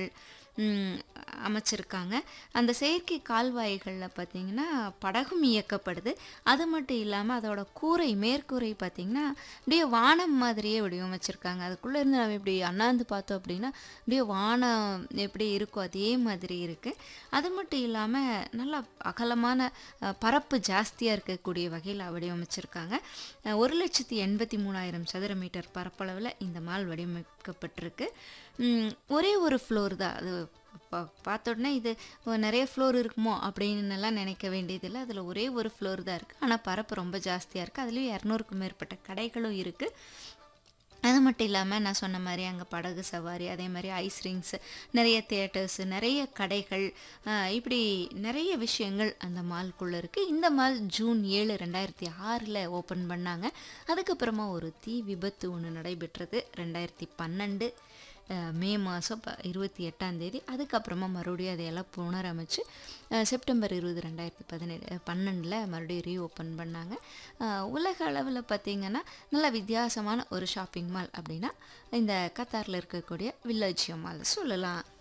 ம், அமைச்சிருக்காங்க அந்த செயற்கை கால்வாய்களில் பார்த்தீங்கன்னா படகும் இயக்கப்படுது அது மட்டும் இல்லாமல் அதோட கூரை மேற்கூரை பார்த்தீங்கன்னா அப்படியே வானம் மாதிரியே வடிவமைச்சிருக்காங்க அதுக்குள்ளே இருந்து நம்ம இப்படி அண்ணாந்து பார்த்தோம் அப்படின்னா அப்படியே வானம் எப்படி இருக்கோ அதே மாதிரி இருக்குது அது மட்டும் இல்லாமல் நல்லா அகலமான அஹ், பரப்பு ஜாஸ்தியாக இருக்கக்கூடிய வகையில் வடிவமைச்சிருக்காங்க அஹ், ஒரு லட்சத்தி எண்பத்தி மூணாயிரம் சதுர மீட்டர் பரப்பளவில் இந்த மால் வடிவமைக்கப்பட்டிருக்கு ம், ஒரே ஒரு ஃப்ளோர் தான் அது பா பார்த்த உடனே இது ஓ, நிறைய ஃப்ளோர் இருக்குமோ அப்படின்னு எல்லாம் நினைக்க வேண்டியதில்லை அதில் ஒரே ஒரு ஃப்ளோர் தான் இருக்குது ஆனால் பரப்பு ரொம்ப ஜாஸ்தியாக இருக்குது அதுலேயும் இரநூறுக்கும் மேற்பட்ட கடைகளும் இருக்குது அது மட்டும் இல்லாமல் நான் சொன்ன மாதிரி அங்கே படகு சவாரி அதே மாதிரி ஐஸ் ரிங்ஸ் நிறைய தியேட்டர்ஸ் நிறைய கடைகள் ஆஹ், இப்படி நிறைய விஷயங்கள் அந்த மால்குள்ளே இருக்குது இந்த மால் ஜூன் ஏழு ரெண்டாயிரத்தி ஆறில் ஓப்பன் பண்ணாங்க அதுக்கப்புறமா ஒரு தீ விபத்து ஒன்று நடைபெற்றது ரெண்டாயிரத்தி பன்னெண்டு அஹ், மே மாதம் ப இருபத்தி எட்டாம் தேதி அதுக்கப்புறமா மறுபடியும் அதையெல்லாம் புனரமைச்சு அஹ், செப்டம்பர் இருபது ரெண்டாயிரத்தி பதினேழு பன்னெண்டில் மறுபடியும் ரீஓப்பன் பண்ணாங்க அஹ், உலக அளவில் பார்த்திங்கன்னா நல்ல வித்தியாசமான ஒரு ஷாப்பிங் மால் அப்படின்னா இந்த கத்தாரில் இருக்கக்கூடிய வில்லேஜியோ மால் சொல்லலாம்